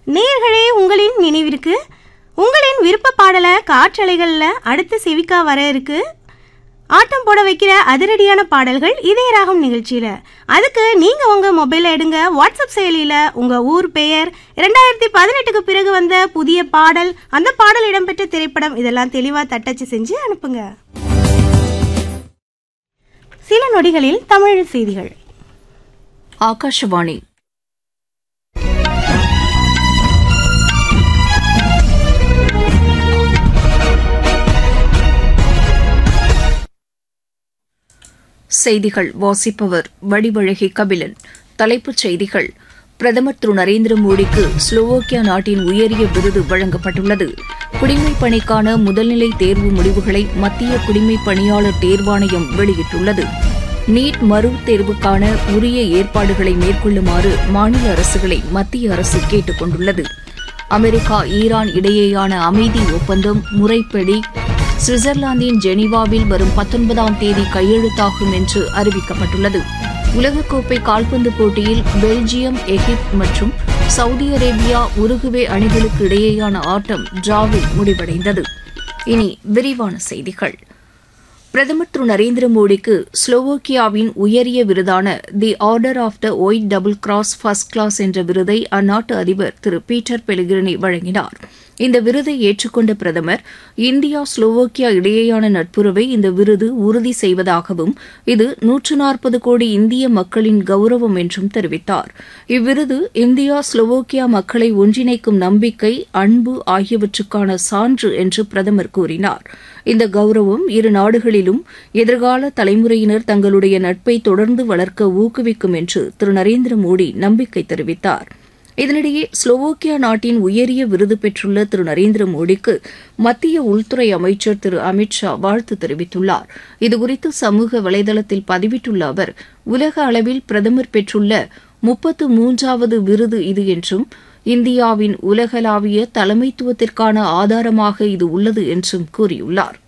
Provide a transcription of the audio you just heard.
நேர்களே உங்களின் நினைவிற்கு உங்களின் விருப்ப பாடலை காற்றலைகளில் அடுத்து செவிக்கா வர இருக்கு ஆட்டம் போட வைக்கிற அதிரடியான பாடல்கள் இதே ராகம் நிகழ்ச்சியில் அதுக்கு நீங்கள் உங்கள் மொபைலை எடுங்க வாட்ஸ்அப் செயலியில் உங்கள் ஊர் பெயர் ரெண்டாயிரத்தி பதினெட்டுக்கு பிறகு வந்த புதிய பாடல் அந்த பாடல் இடம்பெற்ற திரைப்படம் இதெல்லாம் தெளிவாக தட்டச்சு செஞ்சு அனுப்புங்க சில நொடிகளில் தமிழ் செய்திகள் ஆகாஷவாணி செய்திகள் வாசிப்பவர் வடிவழகி கபிலன் தலைப்புச் செய்திகள் பிரதமர் திரு நரேந்திர மோடிக்கு ஸ்லோவோக்கியா நாட்டின் உயரிய விருது வழங்கப்பட்டுள்ளது குடிமைப் பணிக்கான முதல்நிலை தேர்வு முடிவுகளை மத்திய குடிமைப் பணியாளர் தேர்வாணையம் வெளியிட்டுள்ளது நீட் மறு தேர்வுக்கான உரிய ஏற்பாடுகளை மேற்கொள்ளுமாறு மாநில அரசுகளை மத்திய அரசு கேட்டுக் கொண்டுள்ளது அமெரிக்கா ஈரான் இடையேயான அமைதி ஒப்பந்தம் முறைப்படி சுவிட்சர்லாந்தின் ஜெனீவாவில் வரும் பத்தொன்பதாம் தேதி கையெழுத்தாகும் என்று அறிவிக்கப்பட்டுள்ளது உலகக்கோப்பை கால்பந்து போட்டியில் பெல்ஜியம் எகிப்து மற்றும் சவுதி அரேபியா உருகுவே அணிகளுக்கு இடையேயான ஆட்டம் டிராவில் முடிவடைந்தது இனி விரிவான செய்திகள் பிரதமர் திரு நரேந்திர மோடிக்கு ஸ்லோவோக்கியாவின் உயரிய விருதான the order of the white double cross first class என்ற விருதை அந்நாட்டு அதிபர் திரு பீட்டர் பெலிகிரினி வழங்கினார் இந்த விருதை ஏற்றுக்கொண்ட பிரதமர் இந்தியா ஸ்லோவோக்கியா இடையேயான நட்புறவை இந்த விருது உறுதி செய்வதாகவும் இது நூற்று நாற்பது கோடி இந்திய மக்களின் கௌரவம் என்றும் தெரிவித்தார் இவ்விருது இந்தியா ஸ்லோவோக்கியா மக்களை ஒன்றிணைக்கும் நம்பிக்கை அன்பு ஆகியவற்றுக்கான சான்று என்று பிரதமர் கூறினார் இந்த கௌரவம் இரு நாடுகளிலும் எதிர்கால தலைமுறையினர் தங்களுடைய நட்பை தொடர்ந்து வளர்க்க ஊக்குவிக்கும் என்று திரு நரேந்திர மோடி நம்பிக்கை தெரிவித்தார் இதனிடையே ஸ்லோவோக்கியா நாட்டின் உயரிய விருது பெற்றுள்ள திரு நரேந்திர மோடிக்கு மத்திய உள்துறை அமைச்சர் திரு அமித் ஷா வாழ்த்து தெரிவித்துள்ளார் இதுகுறித்து சமூக வலைதளத்தில் பதிவிட்டுள்ள அவர் உலக அளவில் பிரதமர் பெற்றுள்ள முப்பத்து மூன்றாவது விருது இது என்றும் இந்தியாவின் உலகளாவிய தலைமைத்துவத்திற்கான ஆதாரமாக இது உள்ளது என்றும் கூறியுள்ளார்